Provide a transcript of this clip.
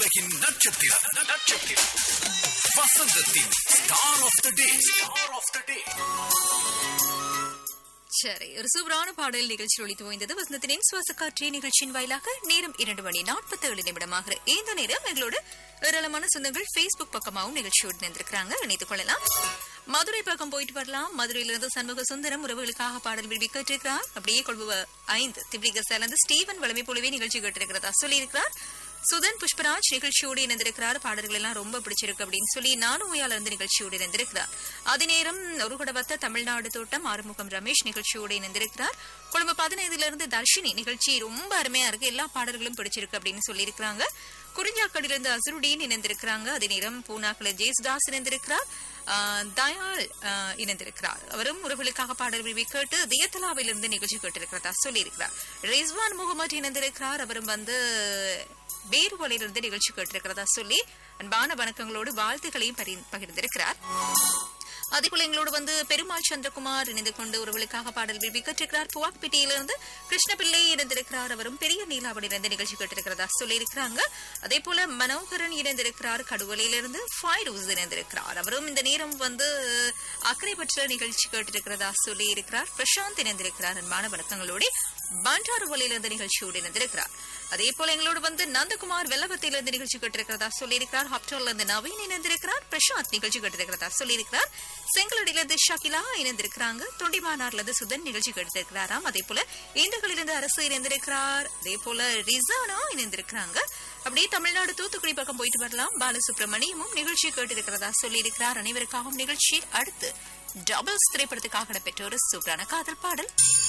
உலகின் நட்சத்திரம் நட்சத்திரம் வசந்தத்தின் star of the day star of the day சரி ஒரு சூப்பரான பாடல் நிகழ்ச்சி ஒழித்து ஓய்ந்தது வசந்தத்தினின் சுவாச காற்றிய நிகழ்ச்சியின் வாயிலாக நேரம் இரண்டு மணி நாற்பத்தி ஏழு நிமிடமாகிற இந்த நேரம் எங்களோட ஏராளமான சொந்தங்கள் Facebook பக்கமாகவும் நிகழ்ச்சியோடு நின்றிருக்கிறாங்க இணைத்துக் கொள்ளலாம் மதுரை பக்கம் போயிட்டு வரலாம் மதுரையிலிருந்து சண்முக சுந்தரம் உறவுகளுக்காக பாடல் விரும்பி கேட்டிருக்கிறார் அப்படியே கொள்வு ஐந்து திவ்ரிக சேர்ந்து ஸ்டீவன் வளமை போலவே நிகழ்ச்சி கேட்டிருக்கிறதா சொல்லியிருக்கிறார் சுதன் புஷ்பராஜ் நிகழ்ச்சியோடு இணைந்திருக்கிறார் பாடல்கள் எல்லாம் ரொம்ப பிடிச்சிருக்கு அப்படின்னு சொல்லி நானும் உயால இருந்து நிகழ்ச்சியோடு இணைந்திருக்கிறார் அதே நேரம் ஒரு குடவத்த தமிழ்நாடு தோட்டம் ஆறுமுகம் ரமேஷ் நிகழ்ச்சியோடு இணைந்திருக்கிறார் கொழும்பு பதினைந்துல இருந்து தர்ஷினி நிகழ்ச்சி ரொம்ப அருமையா இருக்கு எல்லா பாடல்களும் பிடிச்சிருக்கு அப்படின்னு சொல்லியிருக்கிறாங்க குறிஞ்சாக்கடிலிருந்து அசருடீன் இணைந்திருக்கிறாங்க அதே நேரம் பூனாக்குல ஜேசுதாஸ் இணைந்திருக்கிறார் ஆஹ் தயாள் ஆஹ் இணைந்திருக்கிறார் அவரும் உறவுகளுக்காக பாடல் விரும்பி கேட்டு தியத்தலாவிலிருந்து நிகழ்ச்சி கேட்டிருக்கிறதா சொல்லியிருக்கிறார் ரிஸ்வான் முகமது இணைந்திருக்கிறார் அவரும் வந்து வேறுவலையிலிருந்து நிகழ்ச்சி கேட்டிருக்கிறதா சொல்லி அன்பான வணக்கங்களோடு வாழ்த்துக்களையும் பரி- பகிர்ந்திருக்கிறார் அதேபோல எங்களோடு வந்து பெருமாள் சந்திரகுமார் இணைந்து கொண்டு உறவுகளுக்காக பாடல் விரும்பி கேட்டிருக்கிறார் புவாக்பேட்டையிலிருந்து கிருஷ்ணபிள்ளை இணைந்திருக்கிறார் அவரும் பெரிய நீலாவடியிலிருந்து நிகழ்ச்சி கேட்டிருக்கிறதா சொல்லியிருக்கிறாங்க அதே போல மனோகரன் இணைந்திருக்கிறார் கடுவலையிலிருந்து ஃபைரூஸ் இணைந்திருக்கிறார் அவரும் இந்த நேரம் வந்து அக்கறை பற்ற நிகழ்ச்சி கேட்டிருக்கிறதா சொல்லி இருக்கிறார் பிரசாந்த் இணைந்திருக்கிறார் அன்பான வணக்கங்களோடு பண்டாறுவலையிலிருந்து நிகழ்ச்சியோடு இணைந்திருக்கிறார் அதே போல எங்களோடு வந்து நந்தகுமார் வெள்ளவத்திலிருந்து நிகழ்ச்சி கேட்டிருக்கிறதா சொல்லியிருக்கிறார் ஹப்டோல்ல இருந்து நவீன் இணைந்திருக்கிறார் பிரசாந்த் நிகழ்ச்சி கேட்டிருக்கிறதா சொல்லியிருக்கிறார் செங்கலடியிலிருந்து ஷகிலா இணைந்திருக்கிறாங்க தொண்டிமானார்ல இருந்து சுதன் நிகழ்ச்சி கேட்டிருக்கிறாராம் அதே போல இந்துக்களிலிருந்து அரசு இணைந்திருக்கிறார் அதே போல ரிசானா இணைந்திருக்கிறாங்க அப்படியே தமிழ்நாடு தூத்துக்குடி பக்கம் போயிட்டு வரலாம் பாலசுப்ரமணியமும் நிகழ்ச்சி கேட்டிருக்கிறதா சொல்லியிருக்கிறார் அனைவருக்காகவும் நிகழ்ச்சி அடுத்து டபுள்ஸ் திரைப்படத்துக்காக இடம்பெற்ற ஒரு சூப்பரான காதல் பாடல்